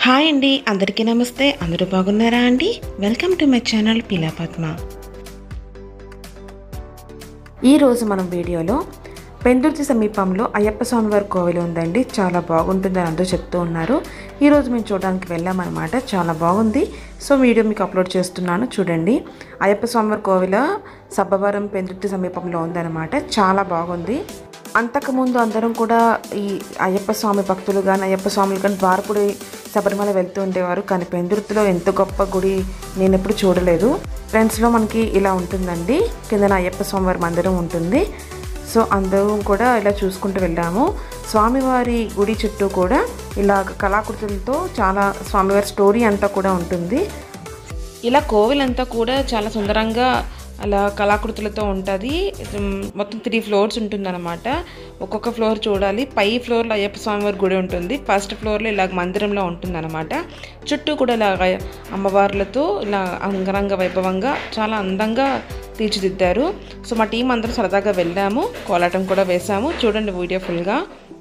hi అండి అందరికీ నమస్తే అందరూ బాగున్నారా అండి welcome to my channel Pila Padma ఈరోజు మనం వీడియోలో పెందుర్తి సమీపంలో అయ్యప్ప స్వామివారి కోవిల ఉందండి చాలా బాగుంటుందని అందరూ చెప్తూ ఉన్నారు ఈరోజు మేము చూడడానికి వెళ్ళామన్నమాట చాలా బాగుంది సో వీడియో మీకు అప్లోడ్ చేస్తున్నాను చూడండి అయ్యప్ప స్వామివారి కోవిల సబ్బవరం పెందుర్తి సమీపంలో ఉందన్నమాట చాలా బాగుంది అంతకుముందు అందరం కూడా ఈ అయ్యప్ప స్వామి భక్తులు కానీ అయ్యప్ప స్వాములు కానీ ద్వారపుడి శబరిమల వెళ్తూ ఉండేవారు కానీ పెందుర్తిలో ఎంత గొప్ప గుడి నేను ఎప్పుడు చూడలేదు ఫ్రెండ్స్లో మనకి ఇలా ఉంటుందండి కిందన అయ్యప్ప స్వామివారి మందిరం ఉంటుంది సో అందరం కూడా ఇలా చూసుకుంటూ వెళ్ళాము స్వామివారి గుడి చుట్టూ కూడా ఇలా కళాకృతులతో చాలా స్వామివారి స్టోరీ అంతా కూడా ఉంటుంది ఇలా కోవిలంతా కూడా చాలా సుందరంగా అలా కళాకృతులతో ఉంటుంది మొత్తం త్రీ ఫ్లోర్స్ ఉంటుందన్నమాట ఒక్కొక్క ఫ్లోర్ చూడాలి పై ఫ్లోర్లో అయ్యప్ప స్వామివారి గుడి ఉంటుంది ఫస్ట్ ఫ్లోర్లో ఇలా మందిరంలో ఉంటుందన్నమాట చుట్టూ కూడా ఇలా అమ్మవార్లతో ఇలా అంగరంగ వైభవంగా చాలా అందంగా తీర్చిదిద్దారు సో మా టీం అందరం సరదాగా వెళ్ళాము కోలాటం కూడా వేసాము చూడండి వీడియో ఫుల్గా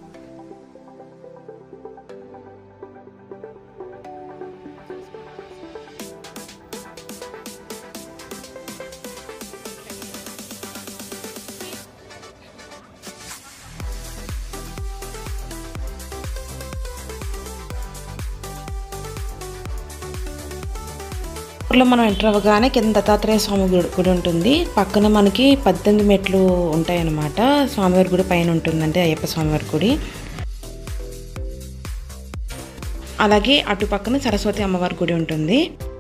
ఊర్లో మనం ఎంటర్ అవ్వగానే కింద దత్తాత్రేయ స్వామి గుడి గుడి ఉంటుంది పక్కన మనకి పద్దెనిమిది మెట్లు ఉంటాయన్నమాట స్వామివారి గుడి పైన ఉంటుందంటే అయ్యప్ప స్వామివారి గుడి అలాగే అటు పక్కన సరస్వతి అమ్మవారి గుడి ఉంటుంది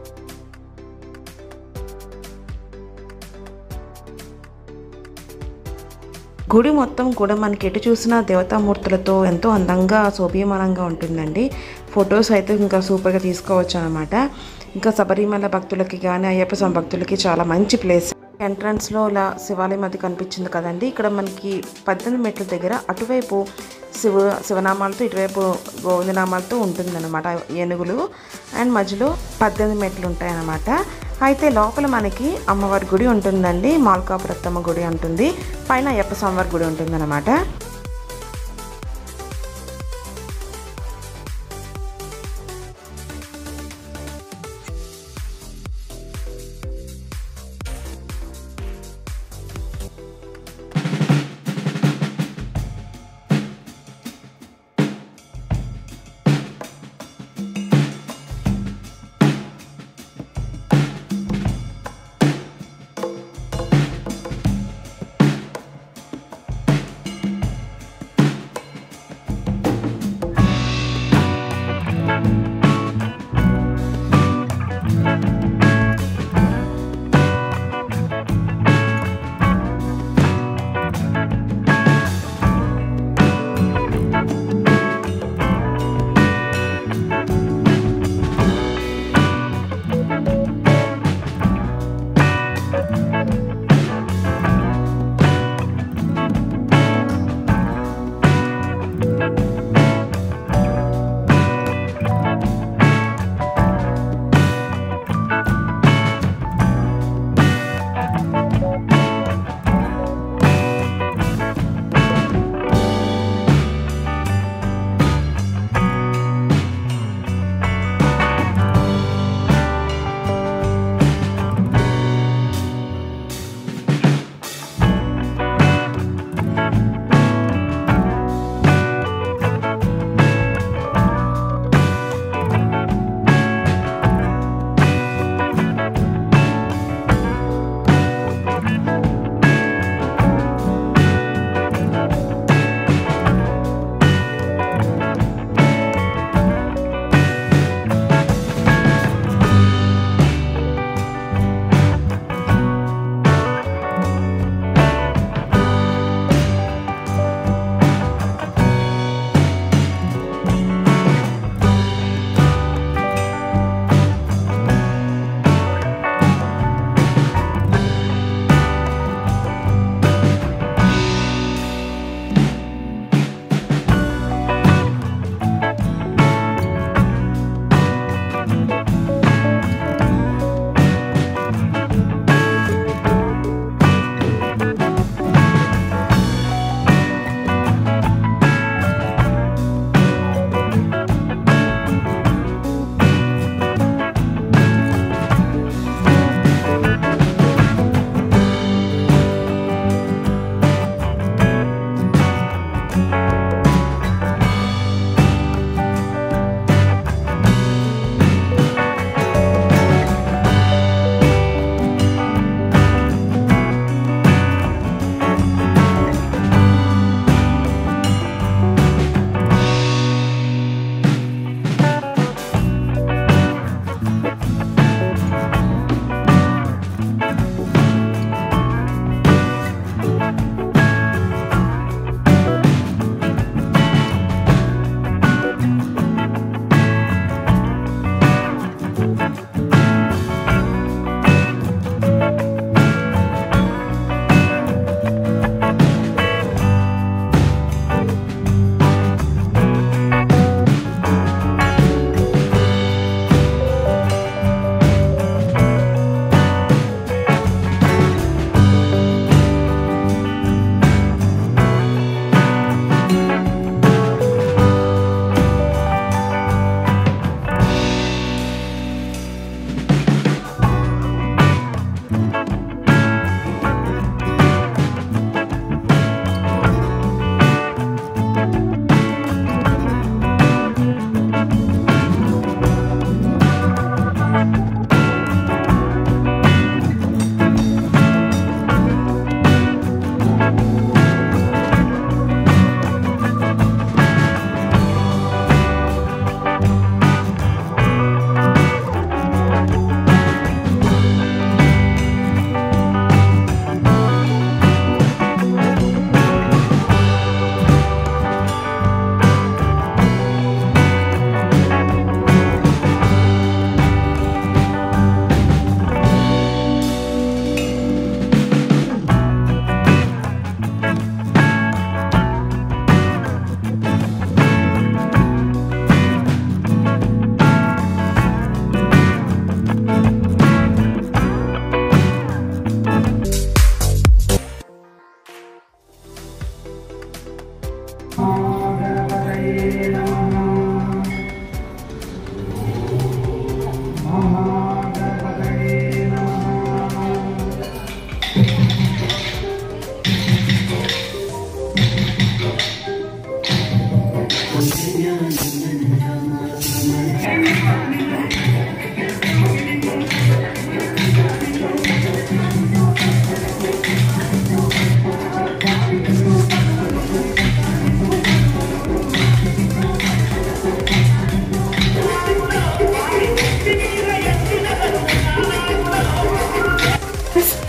గుడి మొత్తం కూడా మనకి ఎటు చూసినా దేవతామూర్తులతో ఎంతో అందంగా శోభీయమానంగా ఉంటుందండి ఫొటోస్ అయితే ఇంకా సూపర్గా తీసుకోవచ్చు అనమాట ఇంకా శబరిమల భక్తులకి కానీ అయ్యప్ప స్వామి భక్తులకి చాలా మంచి ప్లేస్ ఎంట్రన్స్లో ఇలా శివాలయం అది కనిపించింది కదండి ఇక్కడ మనకి పద్దెనిమిది మెట్ల దగ్గర అటువైపు శివ శివనామాలతో ఇటువైపు గోవిందనామాలతో ఉంటుందన్నమాట ఏనుగులు అండ్ మధ్యలో పద్దెనిమిది మెట్లు ఉంటాయన్నమాట అయితే లోపల మనకి అమ్మవారి గుడి ఉంటుందండి మాల్కాపురత్తమ్మ గుడి ఉంటుంది పైన అయ్యప్ప స్వామివారి గుడి ఉంటుందన్నమాట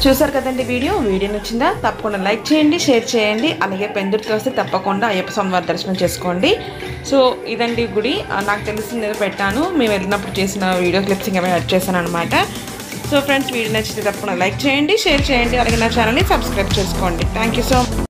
చూసారు కదండి వీడియో వీడియో నచ్చిందా తప్పకుండా లైక్ చేయండి షేర్ చేయండి అలాగే పెందుర్తి వస్తే తప్పకుండా అయ్యప్ప స్వామి వారి దర్శనం చేసుకోండి సో ఇదండి గుడి ఆ, నాకు తెలిసింది ఏదో పెట్టాను మేము వెళ్ళినప్పుడు చేసిన వీడియో క్లిప్స్ ఇంకా యాడ్ చేశాను అనమాట సో ఫ్రెండ్స్ వీడియో నచ్చితే తప్పకుండా లైక్ చేయండి షేర్ చేయండి అలాగే నా ఛానల్ని సబ్స్క్రైబ్ చేసుకోండి థ్యాంక్ యూ సో